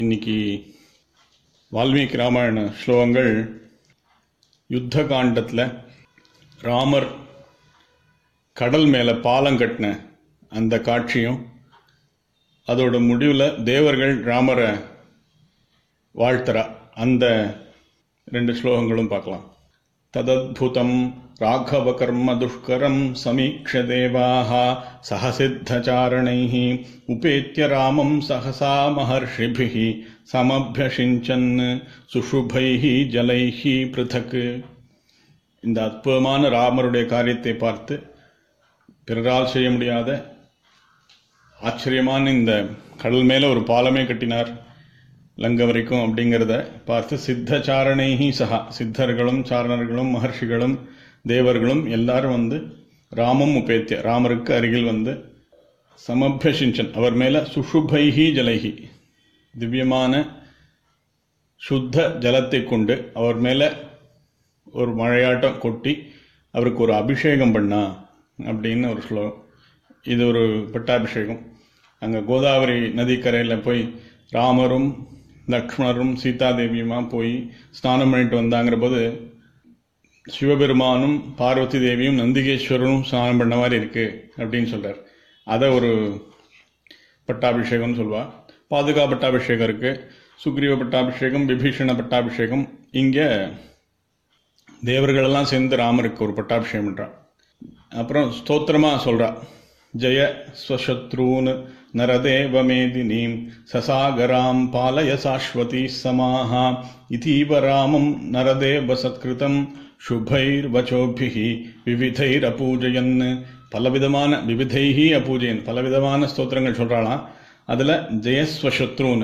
இன்னைக்கு வால்மீகி ராமாயண ஸ்லோகங்கள் யுத்த காண்டத்தில் ராமர் கடல் மேலே பாலம் கட்டின அந்த காட்சியும் அதோட முடிவில் தேவர்கள் ராமரை வாழ்த்துறா அந்த ரெண்டு ஸ்லோகங்களும் பார்க்கலாம் ததத்புதம் ராഘவ கர்ம துஷ்கரம் சமீக்ஷ தேவாः சகசித்தச்சாரணைः உபேத்திய ராமம் சகசா மகர்ஷிபிः சமபியசிஞ்சன் சுஷுபைः ஜலைः பிருதக் இந்த அற்புதமான ராமருடைய காரியத்தை பார்த்து பிறரால் செய்ய முடியாத ஆச்சரியமான இந்த கடல் மேல ஒரு பாலமே கட்டினார் லங்க வரைக்கும் அப்படிங்கிறத பார்த்து சித்த சாரணைஹி சகா சித்தர்களும் சாரணர்களும் மகர்ஷிகளும் தேவர்களும் எல்லாரும் வந்து ராமம் உபேத்திய ராமருக்கு அருகில் வந்து சமபியசிஞ்சன் அவர் மேல சுஷுபைஹி ஜலைஹி திவ்யமான சுத்த ஜலத்தை கொண்டு அவர் மேல ஒரு மழையாட்டம் கொட்டி அவருக்கு ஒரு அபிஷேகம் பண்ணா அப்படின்னு ஒரு ஸ்லோகம் இது ஒரு பட்டாபிஷேகம் அங்கே கோதாவரி நதிக்கரையில் போய் ராமரும் லக்ஷ்மணரும் சீதாதேவியுமா போய் ஸ்நானம் பண்ணிட்டு வந்தாங்கிற போது சிவபெருமானும் பார்வதி தேவியும் நந்திகேஸ்வரரும் ஸ்நானம் பண்ண மாதிரி இருக்கு அப்படின்னு சொல்றார் அதை ஒரு பட்டாபிஷேகம்னு சொல்லுவா பாதுகா பட்டாபிஷேகம் இருக்கு சுக்ரீவ பட்டாபிஷேகம் விபீஷண பட்டாபிஷேகம் இங்கே தேவர்களெல்லாம் சேர்ந்து ராமருக்கு ஒரு பட்டாபிஷேகம் பண்றான் அப்புறம் ஸ்தோத்திரமா சொல்றா ஜெய ஸ்வசத்ரூன் நரதேவ மேதினீம் சசாகராம் பாலய சாஸ்வதி சமாஹா இதீவ ராமம் நரதேவ சத்கிருதம் சுபைர் வச்சோபிஹி விவிதைர் அபூஜயன் பலவிதமான விவிதைஹி அபூஜயன் பலவிதமான ஸ்தோத்திரங்கள் சொல்றாளாம் அதுல ஜெயஸ்வசத்ரூன்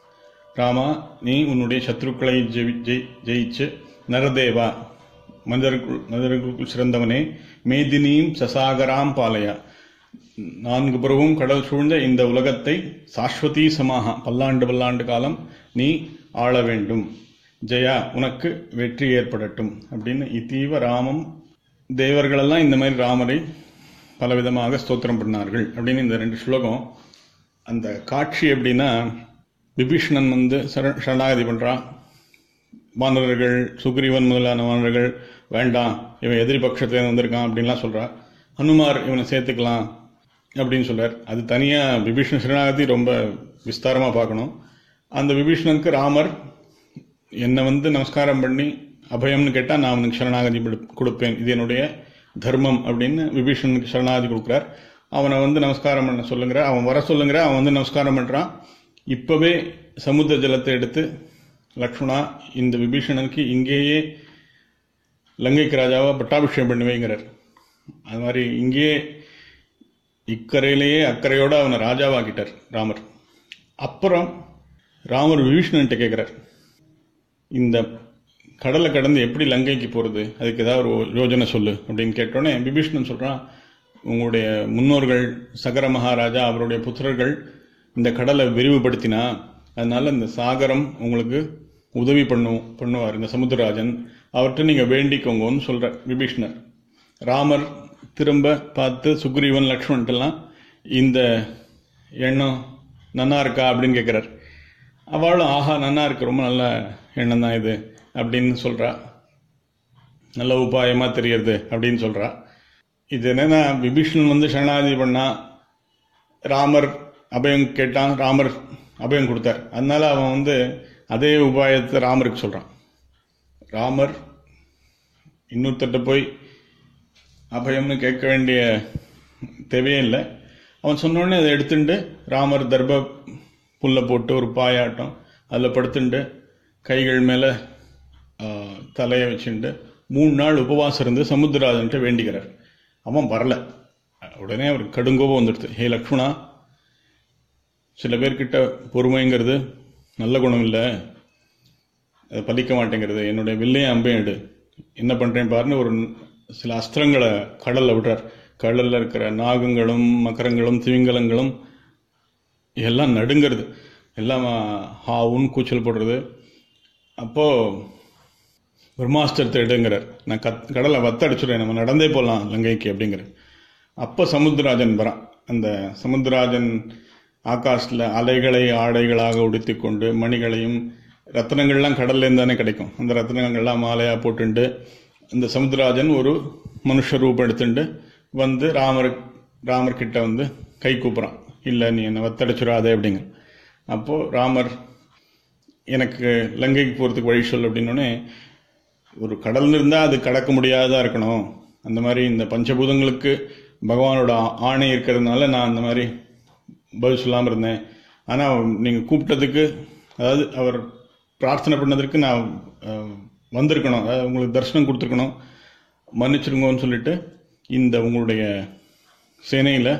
ராமா நீ உன்னுடைய சத்ருக்களை ஜெயி- ஜெயி- ஜெயிச்சு நரதேவா மனிதர்கள் மனிதர்களுக்குள் சிறந்தவனே மேதினியும் சசாகராம் பாலயா நான்கு புறவும் கடல் சூழ்ந்த இந்த உலகத்தை சாஸ்வதி சமாக பல்லாண்டு பல்லாண்டு காலம் நீ ஆள வேண்டும் ஜெயா உனக்கு வெற்றி ஏற்படட்டும் அப்படின்னு இத்தீவ ராமம் தேவர்களெல்லாம் இந்த மாதிரி ராமரை பலவிதமாக ஸ்தோத்திரம் பண்ணார்கள் அப்படின்னு இந்த ரெண்டு ஸ்லோகம் அந்த காட்சி எப்படின்னா விபீஷ்ணன் வந்து சர சரணாகதி பண்றான் வானரர்கள் சுக்ரீவன் முதலான வானரர்கள் வேண்டாம் இவன் எதிரி பட்சத்துல வந்திருக்கான் அப்படின்லாம் சொல்றா ஹனுமார் இவனை சேர்த்துக்கலாம் அப்படின்னு சொல்றார் அது தனியா விபீஷ்ண சரணாகதி ரொம்ப விஸ்தாரமா பார்க்கணும் அந்த விபீஷ்ணனுக்கு ராமர் என்னை வந்து நமஸ்காரம் பண்ணி அபயம்னு கேட்டா நான் அவனுக்கு சரணாகதி கொடு- கொடுப்பேன் இது என்னுடைய தர்மம் அப்படின்னு விபீஷணனுக்கு சரணாகதி கொடுக்குறார் அவனை வந்து நமஸ்காரம் பண்ண சொல்லுங்கிற அவன் வர சொல்லுங்கிற அவன் வந்து நமஸ்காரம் பண்றான் இப்பவே சமுத்திர ஜலத்தை எடுத்து லக்ஷ்மணா இந்த விபீஷணனுக்கு இங்கேயே லங்கைக்கு ராஜாவா பட்டாபிஷேகம் பண்ணி வைங்கிறார் அது மாதிரி இங்கேயே இக்கரையிலேயே அக்கறையோட அவனை ராஜாவாக்கிட்டார் ராமர் அப்புறம் ராமர் விபீஷணன்ட்ட கேட்கிறார் இந்த கடலை கடந்து எப்படி லங்கைக்கு போறது அதுக்கு ஏதாவது ஒரு யோஜனை சொல்லு அப்படின்னு கேட்டோன்னே விபீஷணன் சொல்றான் உங்களுடைய முன்னோர்கள் சகர மகாராஜா அவருடைய புத்திரர்கள் இந்த கடலை விரிவுபடுத்தினா அதனால இந்த சாகரம் உங்களுக்கு உதவி பண்ணும் பண்ணுவார் இந்த சமுத்திரராஜன் அவர்கிட்ட நீங்க வேண்டிக்கோங்கன்னு சொல்ற விபீஷ்ணர் ராமர் திரும்ப பார்த்து சுக்ரீவன் லக்ஷ்மண்ட்டெல்லாம் இந்த எண்ணம் நன்னா இருக்கா அப்படின்னு கேட்குறார் அவளும் ஆஹா நன்னா இருக்கு ரொம்ப நல்ல எண்ணம் தான் இது அப்படின்னு சொல்றா நல்ல உபாயமா தெரியறது அப்படின்னு சொல்றா இது என்னன்னா விபீஷணன் வந்து சரணாதி பண்ணா ராமர் அபயம் கேட்டான் ராமர் அபயம் கொடுத்தார் அதனால அவன் வந்து அதே உபாயத்தை ராமருக்கு சொல்றான் ராமர் இன்னொருத்தட்ட போய் அபயம்னு கேட்க வேண்டிய தேவையே இல்லை அவன் சொன்ன உடனே அதை எடுத்துட்டு ராமர் தர்ப புல்லை போட்டு ஒரு பாயாட்டம் அதில் படுத்துண்டு கைகள் மேலே தலையை வச்சுட்டு மூணு நாள் உபவாசம் இருந்து சமுத்திரராஜன்ட்ட வேண்டிக்கிறார் அவன் வரல உடனே அவருக்கு கடுங்கோபம் வந்துடுது ஹே லக்ஷ்மணா சில பேர்கிட்ட பொறுமைங்கிறது நல்ல குணம் இல்லை அது பலிக்க மாட்டேங்கிறது என்னுடைய வில்லையும் அம்பையும் எடு என்ன பண்றேன் பாருன்னு ஒரு சில அஸ்திரங்களை கடல்ல விடுறார் கடல்ல இருக்கிற நாகங்களும் மக்கரங்களும் திமிங்கலங்களும் எல்லாம் நடுங்கிறது எல்லாம் ஹாவுன்னு கூச்சல் போடுறது அப்போ பிரம்மாஸ்திரத்தை எடுங்கிறார் நான் கத் கடலை வத்தடிச்சுடுறேன் நம்ம நடந்தே போகலாம் லங்கைக்கு அப்படிங்கிற அப்போ சமுத்திரராஜன் வரான் அந்த சமுத்திரராஜன் ஆகாசில் அலைகளை ஆடைகளாக உடுத்திக்கொண்டு மணிகளையும் ரத்னங்கள்லாம் கடல்லேருந்து தானே கிடைக்கும் அந்த ரத்னங்கள்லாம் மாலையாக போட்டுண்டு அந்த சமுத்திரராஜன் ஒரு மனுஷ ரூபம் எடுத்துட்டு வந்து ராமர் ராமர் கிட்ட வந்து கை கூப்புறான் இல்லை நீ என்னை வத்தடைச்சிடாதே அப்படிங்க அப்போது ராமர் எனக்கு லங்கைக்கு போகிறதுக்கு வழி சொல் அப்படின்னோடனே ஒரு கடல் இருந்தால் அது கடக்க முடியாததாக இருக்கணும் அந்த மாதிரி இந்த பஞ்சபூதங்களுக்கு பகவானோட ஆணை இருக்கிறதுனால நான் அந்த மாதிரி பதில் சொல்லாமல் இருந்தேன் ஆனால் நீங்கள் கூப்பிட்டதுக்கு அதாவது அவர் பிரார்த்தனை பண்ணதற்கு நான் அஹ், வந்திருக்கணும் அதாவது உங்களுக்கு தரிசனம் கொடுத்துருக்கணும் மன்னிச்சிருங்கன்னு சொல்லிட்டு இந்த உங்களுடைய சேனையில்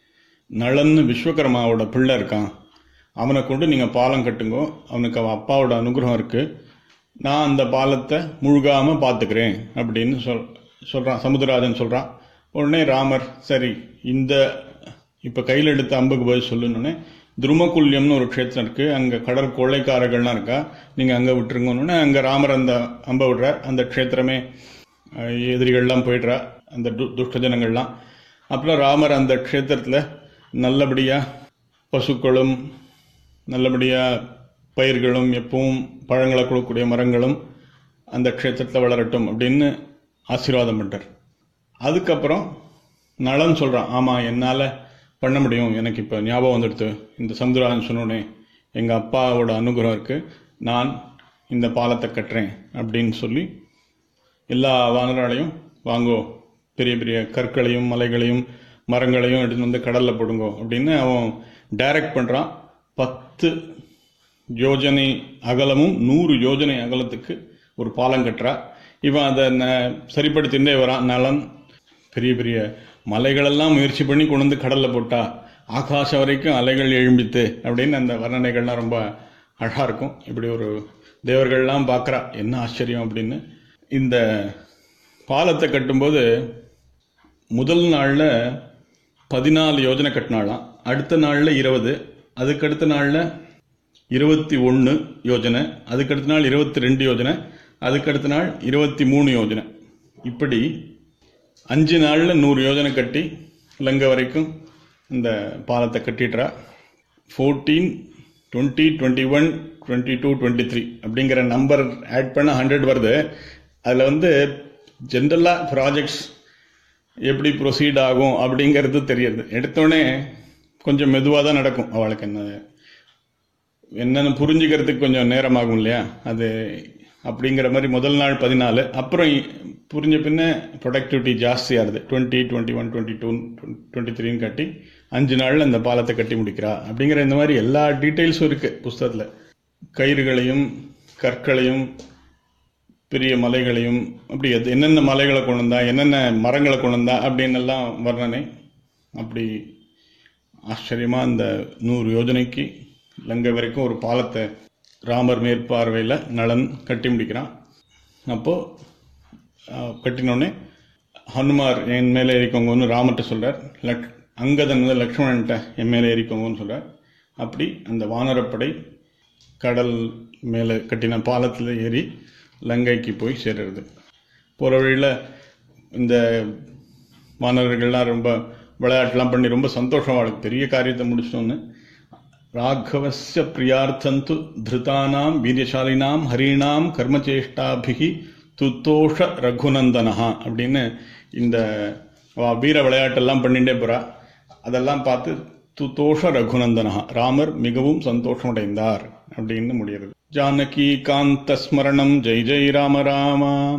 நளன்னு விஸ்வகர்மாவோட பிள்ளை இருக்கான் அவனை கொண்டு நீங்கள் பாலம் கட்டுங்கோ அவனுக்கு அவன் அப்பாவோட அனுகிரகம் இருக்குது நான் அந்த பாலத்தை முழுகாமல் பார்த்துக்கிறேன் அப்படின்னு சொல் சொல்கிறான் சமுத்திரராஜன் சொல்கிறான் உடனே ராமர் சரி இந்த இப்போ கையில் எடுத்த அம்புக்கு பதில் சொல்லுன்னொடனே துருமகுல்யம்னு ஒரு க்ஷேத்திரம் இருக்குது அங்கே கடல் கொள்ளைக்காரர்கள்லாம் இருக்கா நீங்கள் அங்கே விட்டுருங்கன்னு அங்கே ராமர் அந்த அம்பை விடுறார் அந்த க்ஷேத்திரமே அஹ், எதிரிகள்லாம் போயிடுறா அந்த து- துஷ்ட ஜனங்கள்லாம் அப்புறம் ராமர் அந்த க்ஷேத்திரத்தில் நல்லபடியாக பசுக்களும் நல்லபடியாக பயிர்களும் எப்பவும் பழங்களை கொடுக்கக்கூடிய மரங்களும் அந்த க்ஷேத்திரத்தில் வளரட்டும் அப்படின்னு ஆசீர்வாதம் பண்ணிட்டார் அதுக்கப்புறம் நலன் சொல்கிறான் ஆமாம் என்னால் பண்ண முடியும் எனக்கு இப்போ ஞாபகம் வந்துடுத்து இந்த சமுத்திராஜன் சொன்னோடனே எங்கள் அப்பாவோட அனுகிரகம் இருக்குது நான் இந்த பாலத்தை கட்டுறேன் அப்படின்னு சொல்லி எல்லா வானராலையும் வாங்கோ பெரிய பெரிய கற்களையும் மலைகளையும் மரங்களையும் எடுத்து வந்து கடலில் போடுங்கோ அப்படின்னு அவன் டைரக்ட் பண்ணுறான் பத்து யோஜனை அகலமும் நூறு யோஜனை அகலத்துக்கு ஒரு பாலம் கட்டுறா இவன் அதை ந- சரிப்படுத்திட்டே வரான் நலன் பெரிய பெரிய மலைகளெல்லாம் முயற்சி பண்ணி கொண்டு வந்து கடலில் போட்டா ஆகாசம் வரைக்கும் அலைகள் எழும்பித்து அப்படின்னு அந்த வர்ணனைகள்லாம் ரொம்ப அழகாக இருக்கும் இப்படி ஒரு தேவர்கள்லாம் பார்க்குறா என்ன ஆச்சரியம் அப்படின்னு இந்த பாலத்தை கட்டும்போது முதல் நாளில் பதினாலு யோஜனை கட்டினாலாம் அடுத்த நாளில் இருபது அதுக்கடுத்த நாளில் இருபத்தி ஒன்று யோஜனை அதுக்கடுத்த நாள் இருபத்தி ரெண்டு யோஜனை அதுக்கடுத்த நாள் இருபத்தி மூணு யோஜனை இப்படி அஞ்சு நாளில் நூறு யோஜனை கட்டி லங்கை வரைக்கும் இந்த பாலத்தை கட்டிடுறா fourteen twenty twenty one twenty two twenty three அப்படிங்கிற நம்பர் ஆட் பண்ண ஹண்ட்ரட் வருது அதில் வந்து ஜென்ரலாக ப்ராஜெக்ட்ஸ் எப்படி ப்ரொசீட் ஆகும் அப்படிங்கிறது தெரியுது எடுத்தோடனே கொஞ்சம் மெதுவாக தான் நடக்கும் அவளுக்கு என்ன என்னன்னு புரிஞ்சுக்கிறதுக்கு கொஞ்சம் நேரமாகும் இல்லையா அது அப்படிங்கிற மாதிரி முதல் நாள் பதினாலு அப்புறம் இ- புரிஞ்ச பின்ன ப்ரொடக்டிவிட்டி ஜாஸ்தியாகுது twenty twenty one twenty two twenty த்ரீன்னு கட்டி அஞ்சு நாளில் அந்த பாலத்தை கட்டி முடிக்கிறா அப்படிங்கிற இந்த மாதிரி எல்லா டீட்டெயில்ஸும் இருக்குது புஸ்தகத்தில் கயிறுகளையும் கற்களையும் பெரிய மலைகளையும் அப்படி எது- என்னென்ன மலைகளை கொண்டு வந்தா என்னென்ன மரங்களை கொண்டு வந்தா அப்படின்னு எல்லாம் வர்ணனை அப்படி ஆச்சரியமாக அந்த நூறு யோஜனைக்கு லங்கை வரைக்கும் ஒரு பாலத்தை ராமர் மேற்பார்வையில் நலன் கட்டி முடிக்கிறான் அப்போது கட்டினோடனே ஹனுமார் என் மேலே ஏறிக்கோங்கன்னு ராமர்கிட்ட சொல்கிறார் லக் அங்கதன் வந்து லக்ஷ்மணன்ட்ட என் மேலே ஏறிக்கோங்கன்னு சொல்கிறார் அப்படி அந்த வானரப்படை கடல் மேலே கட்டின பாலத்தில் ஏறி லங்கைக்கு போய் சேர்றது போகிற வழியில் இந்த மாணவர்கள்லாம் ரொம்ப விளையாட்டுலாம் பண்ணி ரொம்ப சந்தோஷம் அவளுக்கு பெரிய காரியத்தை முடிச்சிட்டோன்னு ராഘவஸ்ய பிரியார்த்தந்து திருதானாம் வீரியசாலினாம் ஹரீணாம் கர்மச்சேஷ்டாபிகி துத்தோஷ ரகுநந்தனஹா அப்படின்னு இந்த அவ வீர விளையாட்டெல்லாம் பண்ணிட்டே போறா அதெல்லாம் பார்த்து துத்தோஷ ரகுநந்தனஹா ராமர் மிகவும் சந்தோஷமடைந்தார் அப்படின்னு முடிகிறது ஜானகி காந்த ஸ்மரணம் ஜெய் ஜெய் ராம ராமா